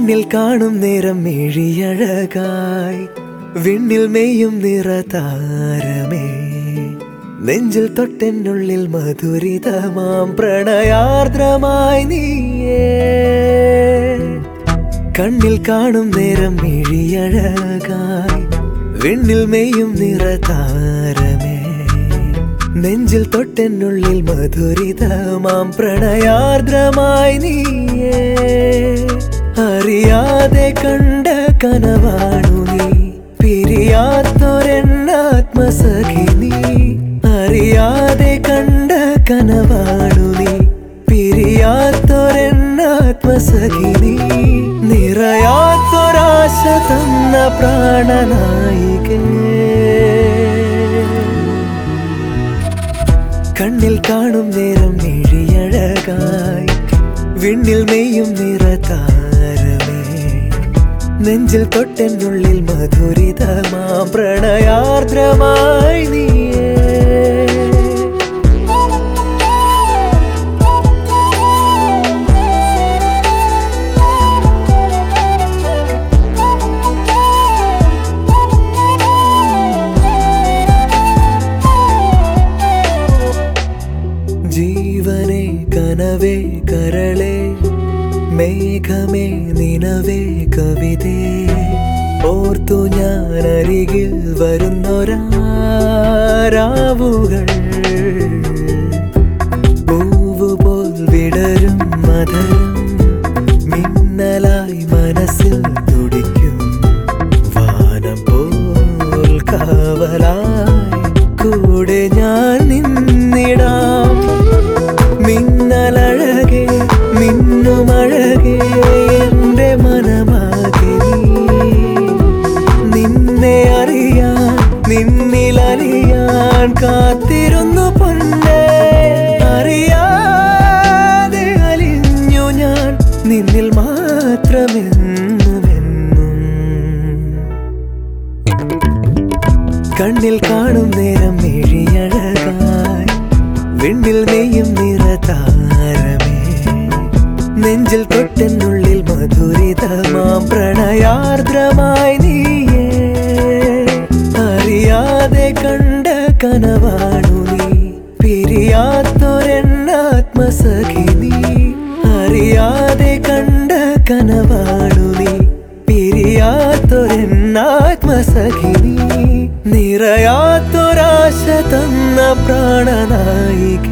കണ്ണിൽ കാണും നേരം മിഴിയഴകായി വിണ്ണിൽ മെയ്യും നിറതാരമേ നെഞ്ചിൽ തൊട്ടെന്നുള്ളിൽ മധുരിതമാം പ്രണയാർദ്രമായി നീയേ കണ്ണിൽ കാണും നേരം മിഴിയഴകായി വിണ്ണിൽ മെയ്യും നിറതാരമേ നെഞ്ചിൽ തൊട്ടെന്നുള്ളിൽ മധുരിതമാം പ്രണയാർദ്രമായി നീയേ അറിയാതെ കണ്ട കനവാണു നീ പിരിയാത്തൊരെണ്ണാത്മസഖി നീ അറിയാതെ കണ്ട കനവാണു നീ പിരിയാത്തൊരെണ്ണാത്മസഖി നീ നിറയാത്തൊരാശ തന്ന പ്രാണനായികേ കണ്ണിൽ കാണും നേരം മിഴിയഴകായി വിണ്ണിൽ മെയ്യും നിറതാരമേ നെഞ്ചിൽ തൊട്ടെന്നുള്ളിൽ മധുരിതമാ പ്രണയാർദ്രമായി നീയേ ജീവനെ കനവേ കരളെ മേഘമേ നിനവേ കവിതേ ഓർത്തു ഞാൻ അരികിൽ വരുന്നൊരാവുകൾ പൂവുപോൽ വിടരും മധുരം മിന്നലായി മനസ്സിൽ തുടിക്കും വാനം പോൽ കാവലായി കൂടെ ഞാൻ നിന്നിടാം മിന്നലഴകെ മിന്നുമഴകെ എൻ്റെ മനമാകെ നീ നിന്നെ അറിയാൻ നിന്നിലറിയാൻ കാത്തിരുന്നു പൊന്നെ അറിയാതെ അലിഞ്ഞു ഞാൻ നിന്നിൽ മാത്രമെന്നുമെന്നും കണ്ണിൽ കാണും നേരം മിഴിയഴകായി വിണ്ണിൽ നെയ്യും നിറതാരമേ നെഞ്ചിൽ തൊട്ടെന്നുള്ളിൽ മധുരിതമാം പ്രണയാർദ്രമായി നീയേ അറിയാതെ കണ്ട കനവാണു നീ പിരിയാത്തൊരെണ്ണാത്മസഖി നീ അറിയാതെ കണ്ട കനവാണു നീ പിരിയാത്തൊരെണ്ണാത്മസഖി നീ നിറയാത്തൊരാശ തന്ന പ്രാണനായിക